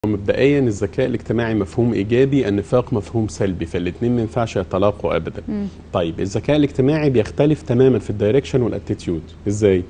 مبدئيا الذكاء الاجتماعي مفهوم ايجابي النفاق مفهوم سلبي فالاثنين ما ينفعش يتلاقوا ابدا مم. طيب الذكاء الاجتماعي بيختلف تماما في الدايركشن والاتيتيود ازاي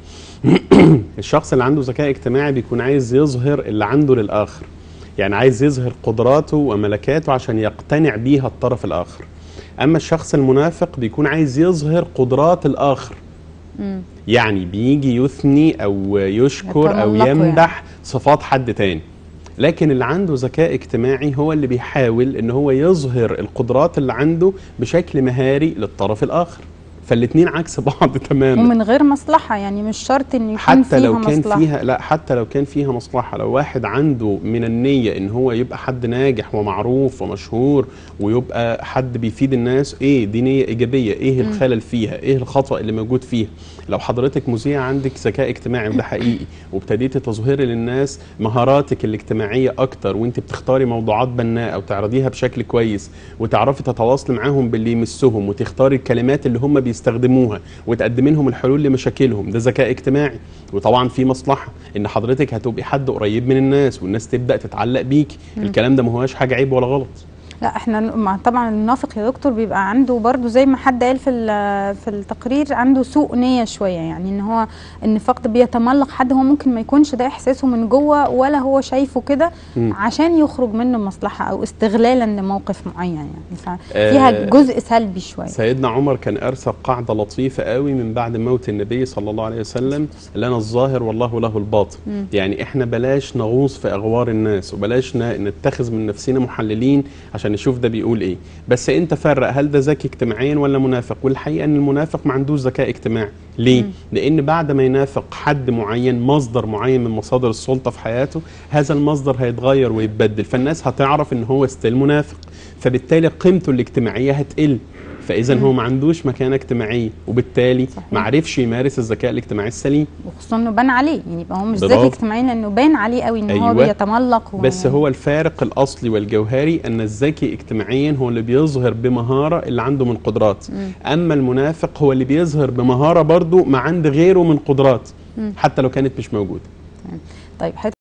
الشخص اللي عنده ذكاء اجتماعي بيكون عايز يظهر اللي عنده للاخر يعني عايز يظهر قدراته وملكاته عشان يقتنع بيها الطرف الاخر اما الشخص المنافق بيكون عايز يظهر قدرات الاخر مم. يعني بيجي يثني او يشكر او يتملقه يعني. يمدح صفات حد تاني لكن اللي عنده ذكاء اجتماعي هو اللي بيحاول ان هو يظهر القدرات اللي عنده بشكل مهاري للطرف الاخر فالاتنين عكس بعض تماما ومن غير مصلحة يعني مش شرط ان يكون حتى فيها لو كان مصلحة فيها لا حتى لو كان فيها مصلحه لو واحد عنده من النيه ان هو يبقى حد ناجح ومعروف ومشهور ويبقى حد بيفيد الناس ايه دي نيه ايجابيه ايه الخلل فيها ايه الخطا اللي موجود فيها لو حضرتك مذيع عندك ذكاء اجتماعي وده حقيقي وابتديتي تظهري للناس مهاراتك الاجتماعيه اكتر وانت بتختاري موضوعات بناءه وتعرضيها بشكل كويس وتعرفي تتواصلي معاهم باللي يمسهم وتختاري الكلمات اللي هم بيستخدموها وتقدمي لهم الحلول لمشاكلهم ده ذكاء اجتماعي وطبعا في مصلحه ان حضرتك هتبقي حد قريب من الناس والناس تبدا تتعلق بيكي الكلام ده ما هوش حاجه عيب ولا غلط لا احنا مع طبعا المنافق يا دكتور بيبقى عنده برضو زي ما حد قال في ال- في التقرير عنده سوء نية شوية يعني ان هو النفاق ده بيتملق حد هو ممكن ما يكونش ده احساسه من جوه ولا هو شايفه كده مم. عشان يخرج منه مصلحة او استغلالا لموقف معين يعني ففيها آه، جزء سلبي شوية سيدنا عمر كان ارسل قاعده لطيفه قوي من بعد موت النبي صلى الله عليه وسلم لنا الظاهر والله له الباطن مم. يعني احنا بلاش نغوص في اغوار الناس وبلاش ن- نتخذ من نفسنا محللين عشان نشوف ده بيقول ايه بس انت فرق هل ده ذكي اجتماعيا ولا منافق والحقيقه ان المنافق ما عندوش ذكاء اجتماعي ليه مم. لان بعد ما ينافق حد معين مصدر معين من مصادر السلطه في حياته هذا المصدر هيتغير ويتبدل فالناس هتعرف ان هو ستيل منافق فبالتالي قيمته الاجتماعيه هتقل فاذا هو ما عندوش مكانه اجتماعيه وبالتالي صحيح. ما عرفش يمارس الذكاء الاجتماعي السليم وخصوصا انه بان عليه يعني يبقى هو مش ذكي برافو. اجتماعيا لانه بان عليه قوي ان هو أيوة. بيتملق و- بس هو الفارق الاصلي والجوهري ان الذكي اجتماعيا هو اللي بيظهر بمهاره اللي عنده من قدرات مم. اما المنافق هو اللي بيظهر بمهاره برضه ما عند غيره من قدرات مم. حتى لو كانت مش موجوده طيب